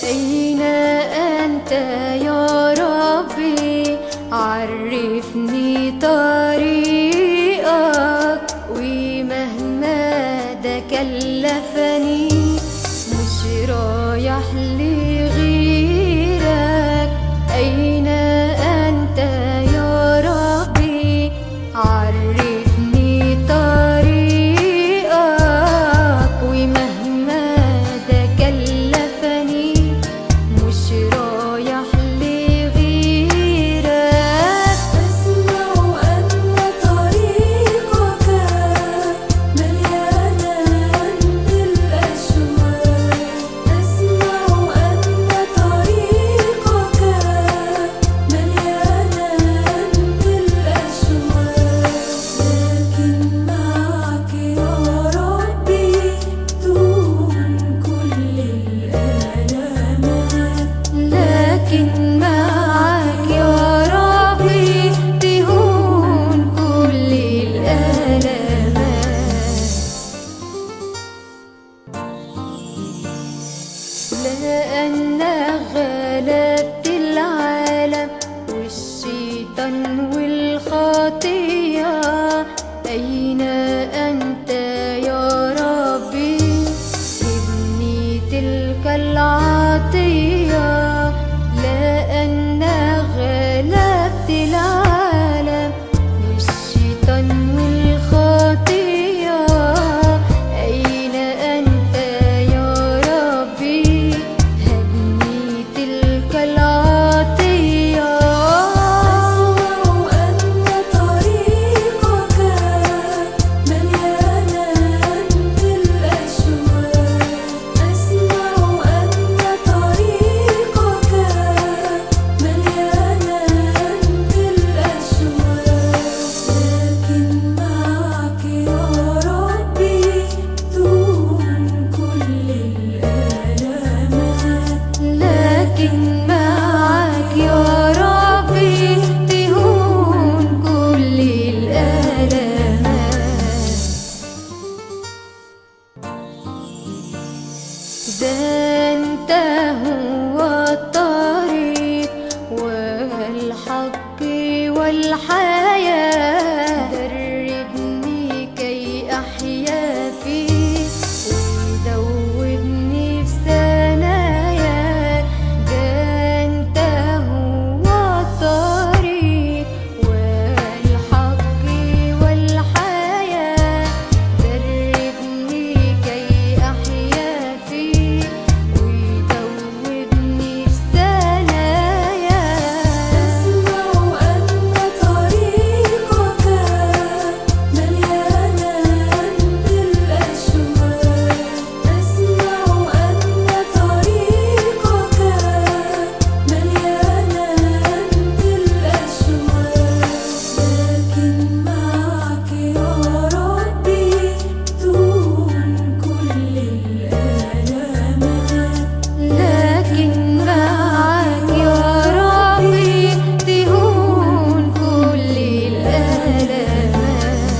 أين أنت يا ربي عرفني طريقك ومهما ده كلفني مش رايح لغيرك أين أنت يا ربي عرفني طريقك ومهما ده كلفني مش رايح لغيرك أسمع أن طريقك مليانا بالأشواق أسمع أن طريقك مليانا بالأشواق لكن معك يا ربي دون كل الآلامات لكن معك يا ربي تهون كل الآلامات لأنك غلبت العالم والشيطان والخطية أين أنت يا ربي ابني تلك العطية لأنك غلبت العالم والشيطان والخطية أين أنت يا ربي هبني تلك العطية أسمع أن طريقك مليانا بالأشواق أسمع أن طريقك مليانا بالأشواق لكن معك يا ربي دون كل الآلامات لكن معك يا ربي تهون كل الآلامات ده انت هو الطريق والحق والحياة دربني كي أحيا فيه ويدوبني في ثناياك ده انت هو الطريق والحق والحياة دربني كي أحيا فيه ويدوبني في ثناياك أسمع أن طريقك مليانا بالأشواق أسمع أن طريقك مليانا بالأشواق لكن معك يا ربي دون كل الآلامات لكن معك يا ربي تهون كل الآلامات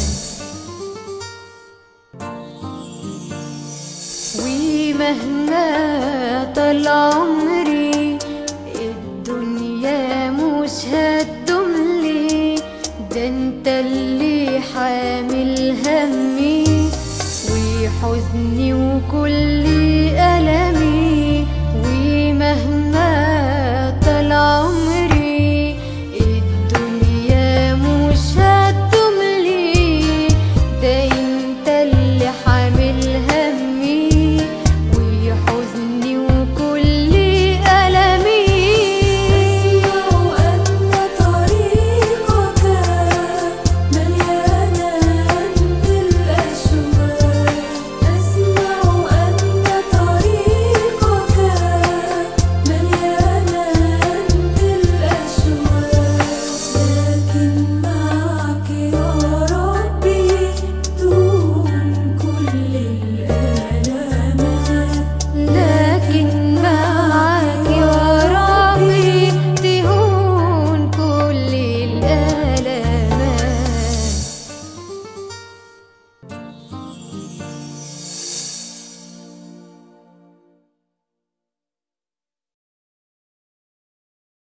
ومهما طال عمري الدنيا مش هتدوملي ده انت اللي حامل همي وحزني وكل